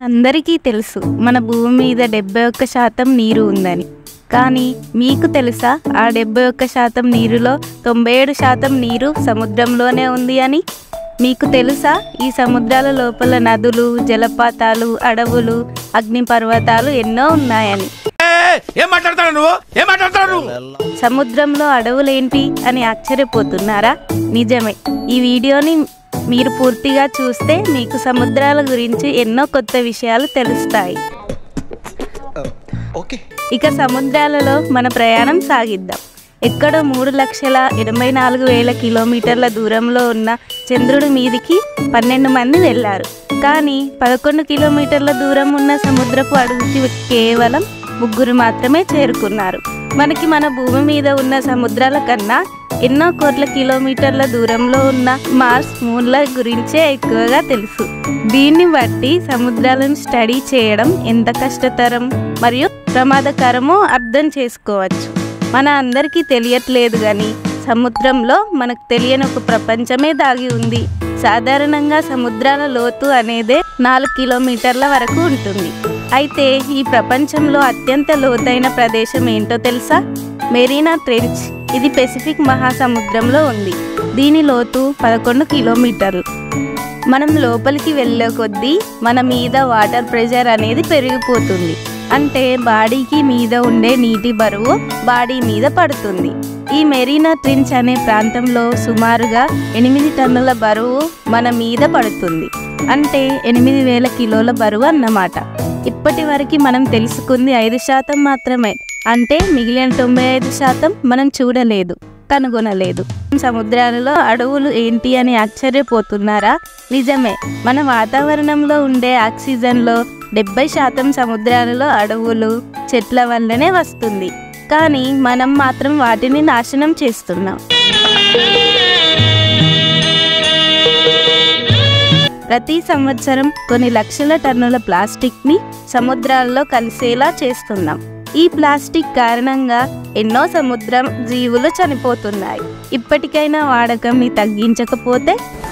అందరికీ తెలుసు మన భూమి మీద డెబ్బై ఒక్క శాతం నీరు ఉందని కానీ మీకు తెలుసా ఆ డెబ్బై ఒక్క శాతం నీరులో తొంభై ఏడు శాతం నీరు సముద్రంలోనే ఉంది అని మీకు తెలుసా ఈ సముద్రాల లోపల నదులు జలపాతాలు అడవులు అగ్నిపర్వతాలు ఎన్నో ఉన్నాయని ఏయ్, ఏం మాట్లాడతాడు నువ్వు ఏం మాట్లాడతాడు నువ్వు సముద్రంలో అడవులేంటి అని ఆశ్చర్యపోతున్నారా నిజమే ఈ వీడియోని మీరు పూర్తిగా చూస్తే మీకు సముద్రాల గురించి ఎన్నో కొత్త విషయాలు తెలుస్తాయి ఓకే ఇక సముద్రాలలో మన ప్రయాణం సాగిద్దాం ఎక్కడో మూడు లక్షల ఎనభై నాలుగు వేల కిలోమీటర్ల దూరంలో ఉన్న చంద్రుడి మీదికి పన్నెండు మంది వెళ్ళారు కానీ పదకొండు కిలోమీటర్ల దూరం ఉన్న సముద్రపు అడుగుకి కేవలం ముగ్గురు మాత్రమే చేరుకున్నారు మనకి మన భూమి మీద ఉన్న సముద్రాల కన్నా ఎన్నో కోట్ల కిలోమీటర్ల దూరంలో ఉన్న మార్స్ మూన్ల గురించే ఎక్కువగా తెలుసు దీన్ని బట్టి సముద్రాలను స్టడీ చేయడం ఎంత కష్టతరం మరియు ప్రమాదకరమో అర్థం చేసుకోవచ్చు మన అందరికీ తెలియట్లేదు కానీ సముద్రంలో మనకు తెలియని ఒక ప్రపంచమే దాగి ఉంది సాధారణంగా సముద్రాల లోతు అనేదే నాలుగు కిలోమీటర్ల వరకు ఉంటుంది అయితే ఈ ప్రపంచంలో అత్యంత లోతైన ప్రదేశం ఏంటో తెలుసా మెరీనా ట్రెంచ్ ఇది పెసిఫిక్ మహాసముద్రంలో ఉంది దీని లోతు పదకొండు కిలోమీటర్లు మనం లోపలికి వెళ్ళే కొద్దీ మన మీద వాటర్ ప్రెషర్ అనేది పెరిగిపోతుంది అంటే బాడీకి మీద ఉండే నీటి బరువు బాడీ మీద పడుతుంది ఈ మెరీనా ట్రించ్ అనే ప్రాంతంలో సుమారుగా ఎనిమిది టన్నుల బరువు మన మీద పడుతుంది అంటే ఎనిమిది వేల కిలోల బరువు అన్నమాట ఇప్పటి వరకు మనం తెలుసుకుంది ఐదు శాతం మాత్రమే అంటే మిగిలిన తొంభై ఐదు శాతం మనం చూడలేదు కనుగొనలేదు సముద్రాలలో అడవులు ఏంటి అని ఆశ్చర్యపోతున్నారా నిజమే మన వాతావరణంలో ఉండే ఆక్సిజన్లో డెబ్బై శాతం సముద్రాలలో అడవులు చెట్ల వల్లనే వస్తుంది కానీ మనం మాత్రం వాటిని నాశనం చేస్తున్నాం ప్రతి సంవత్సరం కొన్ని లక్షల టన్నుల ప్లాస్టిక్ని సముద్రాల్లో కలిసేలా చేస్తున్నాం ఈ ప్లాస్టిక్ కారణంగా ఎన్నో సముద్రం జీవులు చనిపోతున్నాయి ఇప్పటికైనా వాడకంని తగ్గించకపోతే